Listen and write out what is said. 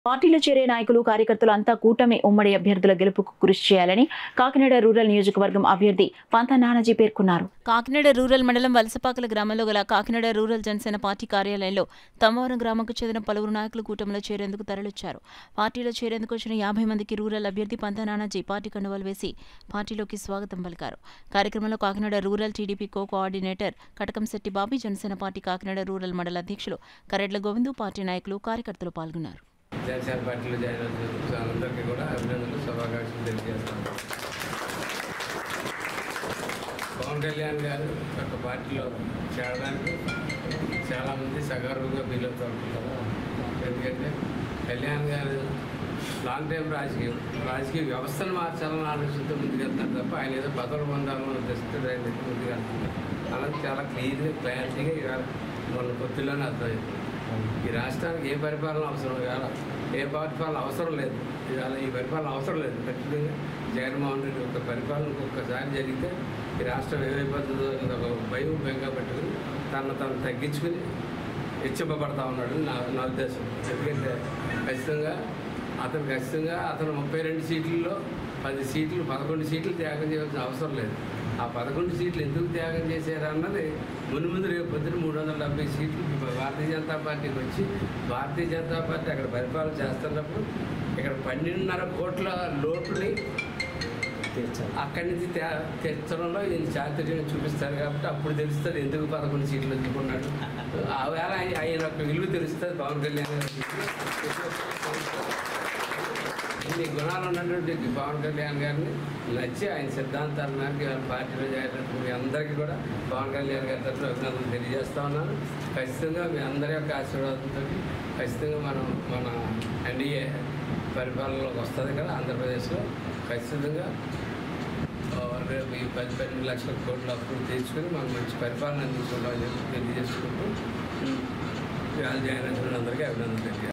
పార్టీలో చేరే నాయకులు కార్యకర్తలు అంతా కూటమి ఉమ్మడి అభ్యర్థుల గెలుపుకు కృషి చేయాలని కాకినాడ రూరల్ నియోజకవర్గం అభ్యర్థి పంత నానాజీ పేర్కొన్నారు కాకినాడ రూరల్ మండలం వలసపాకల గ్రామంలో గల కాకినాడ రూరల్ జనసేన పార్టీ కార్యాలయంలో తమ్మవరం గ్రామంకు చెందిన పలువురు నాయకులు కూటమిలో చేరేందుకు తరలిచ్చారు పార్టీలో చేరేందుకు వచ్చిన యాభై మందికి రూరల్ అభ్యర్థి పంత నానాజీ పార్టీ కండువాలు వేసి పార్టీలోకి స్వాగతం పలికారు కార్యక్రమంలో Kakinada rural TDP co coordinator Katakamsetti Bobby Janasena party Kakinada rural మండల అధ్యక్షులు కరెడ్ల గోవిందు పార్టీ నాయకులు కార్యకర్తలు పాల్గొన్నారు జనసేన పార్టీలో జాయిన్ అవుతున్న అందరికీ కూడా అభినందనలు శుభాకాంక్షలు తెలియజేస్తాను పవన్ కళ్యాణ్ గారు ఒక పార్టీలో చేరడానికి చాలామంది సగర్వంగా ఫీల్ అవుతూ ఉంటారు ఎందుకంటే కళ్యాణ్ గారు లాంగ్ టైం రాజకీయం రాజకీయ వ్యవస్థను మార్చాలని ఆలోచనతో ముందుకెళ్తారు తప్ప ఆయన ఏదో పదవులు పొందాలని ఉద్దేశంతో ఆయన ఎత్తి ముందుకెళ్తున్నారు అలాగే చాలా క్లియర్గా క్లారిటీగా ఇవాళ మన పొత్తుల్లోనే అర్థమవుతుంది ఈ రాష్ట్రానికి ఏ పరిపాలన అవసరం కాదు ఏ పరిపాలన అవసరం లేదు ఇవాళ ఈ పరిపాలన అవసరం లేదు ఖచ్చితంగా జగన్మోహన్ రెడ్డి ఒక పరిపాలన ఒక్కసారి జరిగితే ఈ రాష్ట్రం ఏమైపోతుందో అన్నది ఒక భయం బెంగ పెట్టుకుని తను తను తగ్గించుకుని హెచ్చింపబడతా ఉన్నాడు నా నా ఉద్దేశం ఎందుకంటే ఖచ్చితంగా అతను ఖచ్చితంగా అతను ముప్పై రెండు సీట్లలో పది సీట్లు పదకొండు సీట్లు త్యాగం చేయాల్సిన అవసరం లేదు ఆ పదకొండు సీట్లు ఎందుకు త్యాగం చేశారు అన్నది ముందు ముందు రేపు పొద్దున మూడు వందల డెబ్బై సీట్లు భారతీయ జనతా పార్టీకి వచ్చి భారతీయ జనతా పార్టీ అక్కడ పరిపాలన చేస్తున్నప్పుడు ఇక్కడ పన్నెండున్నర కోట్ల లోటుని అక్కడి నుంచి తే- తెచ్చడంలో ఈయన చాతుర్యం చూపిస్తారు కాబట్టి అప్పుడు తెలుస్తుంది ఎందుకు పదకొండు సీట్లు ఎందుకున్నాడు ఆ వేళ ఆయన ఆయన యొక్క విలువ తెలుస్తుంది పవన్ కళ్యాణ్ గారికి. ఇన్ని గుణాలు ఉన్నటువంటి పవన్ కళ్యాణ్ గారిని నచ్చి ఆయన సిద్ధాంతాల మేరకు ఇవాళ పార్టీలో చేరినట్టు మీ అందరికీ కూడా పవన్ కళ్యాణ్ గారి తరఫున అభినందనలు తెలియజేస్తా ఉన్నాను ఖచ్చితంగా మీ అందరి యొక్క ఆశీర్వాదంతో ఖచ్చితంగా మనం మన ఎన్డీఏ పరిపాలనలోకి వస్తుంది కదా ఆంధ్రప్రదేశ్లో ఖచ్చితంగా ఆ, రేపు ఈ పది పన్నెండు లక్షల కోట్ల అప్పులు తెచ్చుకొని మనం మంచి పరిపాలన అందించుకోవాలని చెప్పి తెలియజేసుకుంటూ ఇవాళ జాయిన్ అయిన అందరికీ అభినందనలు తెలియజేస్తాను